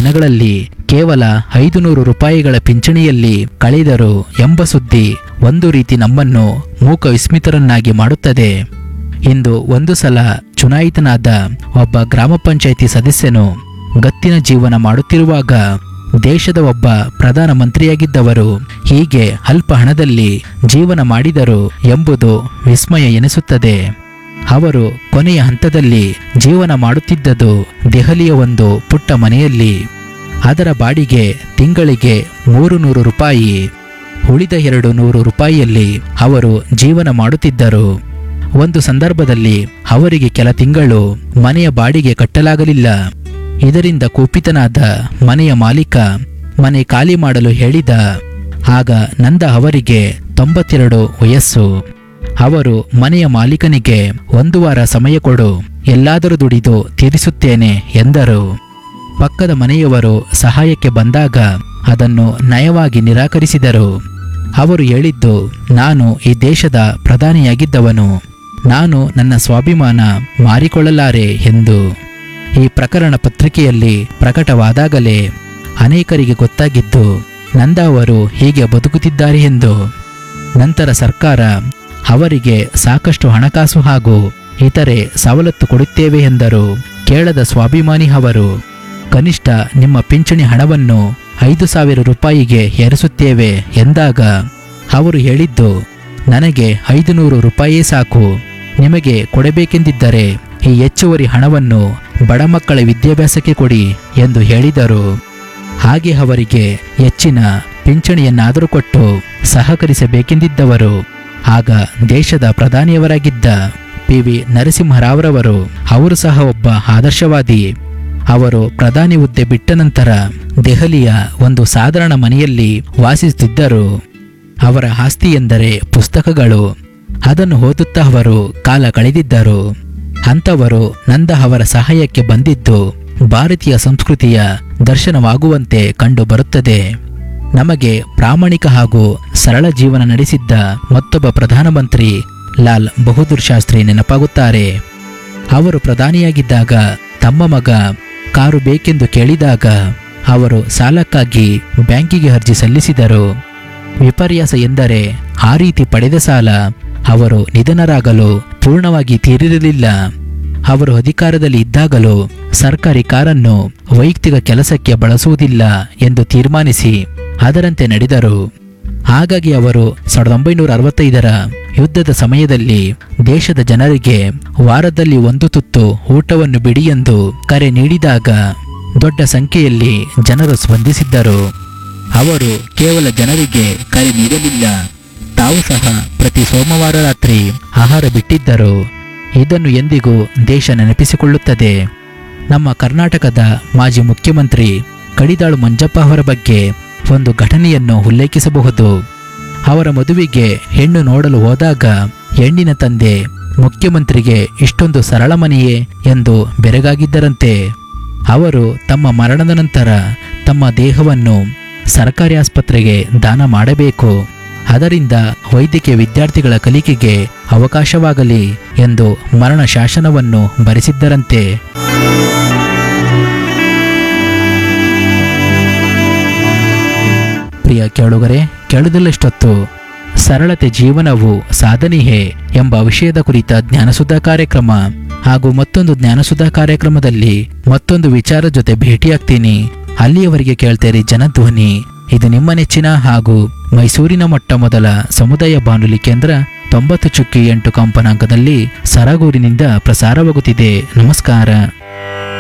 ದಿನಗಳಲ್ಲಿ ಕೇವಲ ಐದು ನೂರು ರೂಪಾಯಿಗಳ ಪಿಂಚಣಿಯಲ್ಲಿ ಕಳೆದರು ಎಂಬ ಸುದ್ದಿ ಒಂದು ರೀತಿ ನಮ್ಮನ್ನು ಮೂಕ ವಿಸ್ಮಿತರನ್ನಾಗಿ ಮಾಡುತ್ತದೆ ಇಂದು ಒಂದು ಸಲ ಚುನಾಯಿತನಾದ ಒಬ್ಬ ಗ್ರಾಮ ಪಂಚಾಯಿತಿ ಸದಸ್ಯನು ಗತ್ತಿನ ಜೀವನ ಮಾಡುತ್ತಿರುವಾಗ ದೇಶದ ಒಬ್ಬ ಪ್ರಧಾನ ಮಂತ್ರಿಯಾಗಿದ್ದವರು ಹೀಗೆ ಅಲ್ಪ ಹಣದಲ್ಲಿ ಜೀವನ ಮಾಡಿದರು ಎಂಬುದು ವಿಸ್ಮಯ ಎನಿಸುತ್ತದೆ ಅವರು ಕೊನೆಯ ಹಂತದಲ್ಲಿ ಜೀವನ ಮಾಡುತ್ತಿದ್ದದು ದೆಹಲಿಯ ಒಂದು ಪುಟ್ಟ ಮನೆಯಲ್ಲಿ ಅದರ ಬಾಡಿಗೆ ತಿಂಗಳಿಗೆ ಮೂರು ನೂರು ರೂಪಾಯಿ ಉಳಿದ ಎರಡು ನೂರು ರೂಪಾಯಿಯಲ್ಲಿ ಅವರು ಜೀವನ ಮಾಡುತ್ತಿದ್ದರು ಒಂದು ಸಂದರ್ಭದಲ್ಲಿ ಅವರಿಗೆ ಕೆಲ ತಿಂಗಳು ಮನೆಯ ಬಾಡಿಗೆ ಕಟ್ಟಲಾಗಲಿಲ್ಲ ಇದರಿಂದ ಕುಪಿತನಾದ ಮನೆಯ ಮಾಲೀಕ ಮನೆ ಖಾಲಿ ಮಾಡಲು ಹೇಳಿದ ಆಗ ನಂದ ಅವರಿಗೆ ತೊಂಬತ್ತೆರಡು ವಯಸ್ಸು ಅವರು ಮನೆಯ ಮಾಲೀಕನಿಗೆ ಒಂದು ವಾರ ಸಮಯ ಕೊಡು ಎಲ್ಲಾದರೂ ದುಡಿದು ತೀರಿಸುತ್ತೇನೆ ಎಂದರು ಪಕ್ಕದ ಮನೆಯವರು ಸಹಾಯಕ್ಕೆ ಬಂದಾಗ ಅದನ್ನು ನಯವಾಗಿ ನಿರಾಕರಿಸಿದರು ಅವರು ಹೇಳಿದ್ದು ನಾನು ಈ ದೇಶದ ಪ್ರಧಾನಿಯಾಗಿದ್ದವನು ನಾನು ನನ್ನ ಸ್ವಾಭಿಮಾನ ಮಾರಿಕೊಳ್ಳಲಾರೆ ಎಂದು ಈ ಪ್ರಕರಣ ಪತ್ರಿಕೆಯಲ್ಲಿ ಪ್ರಕಟವಾದಾಗಲೇ ಅನೇಕರಿಗೆ ಗೊತ್ತಾಗಿದ್ದು ನಂದ ಅವರು ಹೀಗೆ ಬದುಕುತ್ತಿದ್ದಾರೆ ಎಂದು ನಂತರ ಸರ್ಕಾರ ಅವರಿಗೆ ಸಾಕಷ್ಟು ಹಣಕಾಸು ಹಾಗೂ ಇತರೆ ಸವಲತ್ತು ಕೊಡುತ್ತೇವೆ ಎಂದರು ಕೇಳದ ಸ್ವಾಭಿಮಾನಿ ಅವರು ಕನಿಷ್ಠ ನಿಮ್ಮ ಪಿಂಚಣಿ ಹಣವನ್ನು ಐದು ಸಾವಿರ ರೂಪಾಯಿಗೆ ಏರಿಸುತ್ತೇವೆ ಎಂದಾಗ ಅವರು ಹೇಳಿದ್ದು ನನಗೆ ಐದು ನೂರು ರೂಪಾಯೇ ಸಾಕು ನಿಮಗೆ ಕೊಡಬೇಕೆಂದಿದ್ದರೆ ಈ ಹೆಚ್ಚುವರಿ ಹಣವನ್ನು ಬಡ ಮಕ್ಕಳ ವಿದ್ಯಾಭ್ಯಾಸಕ್ಕೆ ಕೊಡಿ ಎಂದು ಹೇಳಿದರು ಹಾಗೆ ಅವರಿಗೆ ಹೆಚ್ಚಿನ ಪಿಂಚಣಿಯನ್ನಾದರೂ ಕೊಟ್ಟು ಸಹಕರಿಸಬೇಕೆಂದಿದ್ದವರು ಆಗ ದೇಶದ ಪ್ರಧಾನಿಯವರಾಗಿದ್ದ ಪಿ ವಿ ನರಸಿಂಹರಾವ್ರವರು ಅವರು ಸಹ ಒಬ್ಬ ಆದರ್ಶವಾದಿ ಅವರು ಪ್ರಧಾನಿ ಹುದ್ದೆ ಬಿಟ್ಟ ನಂತರ ದೆಹಲಿಯ ಒಂದು ಸಾಧಾರಣ ಮನೆಯಲ್ಲಿ ವಾಸಿಸುತ್ತಿದ್ದರು ಅವರ ಆಸ್ತಿ ಎಂದರೆ ಪುಸ್ತಕಗಳು ಅದನ್ನು ಓದುತ್ತಾ ಅವರು ಕಾಲ ಕಳೆದಿದ್ದರು ಅಂಥವರು ನಂದ ಅವರ ಸಹಾಯಕ್ಕೆ ಬಂದಿದ್ದು ಭಾರತೀಯ ಸಂಸ್ಕೃತಿಯ ದರ್ಶನವಾಗುವಂತೆ ಕಂಡು ಬರುತ್ತದೆ ನಮಗೆ ಪ್ರಾಮಾಣಿಕ ಹಾಗೂ ಸರಳ ಜೀವನ ನಡೆಸಿದ್ದ ಮತ್ತೊಬ್ಬ ಪ್ರಧಾನಮಂತ್ರಿ ಲಾಲ್ ಬಹದ್ದೂರ್ ಶಾಸ್ತ್ರಿ ನೆನಪಾಗುತ್ತಾರೆ ಅವರು ಪ್ರಧಾನಿಯಾಗಿದ್ದಾಗ ತಮ್ಮ ಮಗ ಕಾರು ಬೇಕೆಂದು ಕೇಳಿದಾಗ ಅವರು ಸಾಲಕ್ಕಾಗಿ ಬ್ಯಾಂಕಿಗೆ ಅರ್ಜಿ ಸಲ್ಲಿಸಿದರು ವಿಪರ್ಯಾಸ ಎಂದರೆ ಆ ರೀತಿ ಪಡೆದ ಸಾಲ ಅವರು ನಿಧನರಾಗಲು ಪೂರ್ಣವಾಗಿ ತೀರಿರಲಿಲ್ಲ ಅವರು ಅಧಿಕಾರದಲ್ಲಿ ಇದ್ದಾಗಲೂ ಸರ್ಕಾರಿ ಕಾರನ್ನು ವೈಯಕ್ತಿಕ ಕೆಲಸಕ್ಕೆ ಬಳಸುವುದಿಲ್ಲ ಎಂದು ತೀರ್ಮಾನಿಸಿ ಅದರಂತೆ ನಡೆದರು ಹಾಗಾಗಿ ಅವರು ಸಾವಿರದ ಒಂಬೈನೂರ ಅರವತ್ತೈದರ ಯುದ್ಧದ ಸಮಯದಲ್ಲಿ ದೇಶದ ಜನರಿಗೆ ವಾರದಲ್ಲಿ ಒಂದು ತುತ್ತು ಊಟವನ್ನು ಬಿಡಿ ಎಂದು ಕರೆ ನೀಡಿದಾಗ ದೊಡ್ಡ ಸಂಖ್ಯೆಯಲ್ಲಿ ಜನರು ಸ್ಪಂದಿಸಿದ್ದರು ಅವರು ಕೇವಲ ಜನರಿಗೆ ಕರೆ ನೀಡಲಿಲ್ಲ ತಾವು ಸಹ ಪ್ರತಿ ಸೋಮವಾರ ರಾತ್ರಿ ಆಹಾರ ಬಿಟ್ಟಿದ್ದರು ಇದನ್ನು ಎಂದಿಗೂ ದೇಶ ನೆನಪಿಸಿಕೊಳ್ಳುತ್ತದೆ ನಮ್ಮ ಕರ್ನಾಟಕದ ಮಾಜಿ ಮುಖ್ಯಮಂತ್ರಿ ಕಡಿದಾಳು ಮಂಜಪ್ಪ ಅವರ ಬಗ್ಗೆ ಒಂದು ಘಟನೆಯನ್ನು ಉಲ್ಲೇಖಿಸಬಹುದು ಅವರ ಮದುವೆಗೆ ಹೆಣ್ಣು ನೋಡಲು ಹೋದಾಗ ಹೆಣ್ಣಿನ ತಂದೆ ಮುಖ್ಯಮಂತ್ರಿಗೆ ಇಷ್ಟೊಂದು ಸರಳ ಮನೆಯೇ ಎಂದು ಬೆರಗಾಗಿದ್ದರಂತೆ ಅವರು ತಮ್ಮ ಮರಣದ ನಂತರ ತಮ್ಮ ದೇಹವನ್ನು ಸರ್ಕಾರಿ ಆಸ್ಪತ್ರೆಗೆ ದಾನ ಮಾಡಬೇಕು ಅದರಿಂದ ವೈದ್ಯಕೀಯ ವಿದ್ಯಾರ್ಥಿಗಳ ಕಲಿಕೆಗೆ ಅವಕಾಶವಾಗಲಿ ಎಂದು ಮರಣ ಶಾಸನವನ್ನು ಬರೆಸಿದ್ದರಂತೆ ಪ್ರಿಯ ಕೇಳುಗರೆ ಕೇಳುವುದಿಲ್ಲಷ್ಟೊತ್ತು ಸರಳತೆ ಜೀವನವು ಸಾಧನೆಯೇ ಎಂಬ ವಿಷಯದ ಕುರಿತ ಜ್ಞಾನಸುಧಾ ಕಾರ್ಯಕ್ರಮ ಹಾಗೂ ಮತ್ತೊಂದು ಜ್ಞಾನಸುಧಾ ಕಾರ್ಯಕ್ರಮದಲ್ಲಿ ಮತ್ತೊಂದು ವಿಚಾರ ಜೊತೆ ಭೇಟಿಯಾಗ್ತೀನಿ ಅಲ್ಲಿಯವರೆಗೆ ಕೇಳ್ತೇರಿ ಜನಧ್ವನಿ ಇದು ನಿಮ್ಮ ನೆಚ್ಚಿನ ಹಾಗೂ ಮೈಸೂರಿನ ಮೊಟ್ಟ ಮೊದಲ ಸಮುದಾಯ ಬಾನುಲಿ ಕೇಂದ್ರ ತೊಂಬತ್ತು ಚುಕ್ಕಿ ಎಂಟು ಕಂಪನಾಂಕದಲ್ಲಿ ಸರಗೂರಿನಿಂದ ಪ್ರಸಾರವಾಗುತ್ತಿದೆ ನಮಸ್ಕಾರ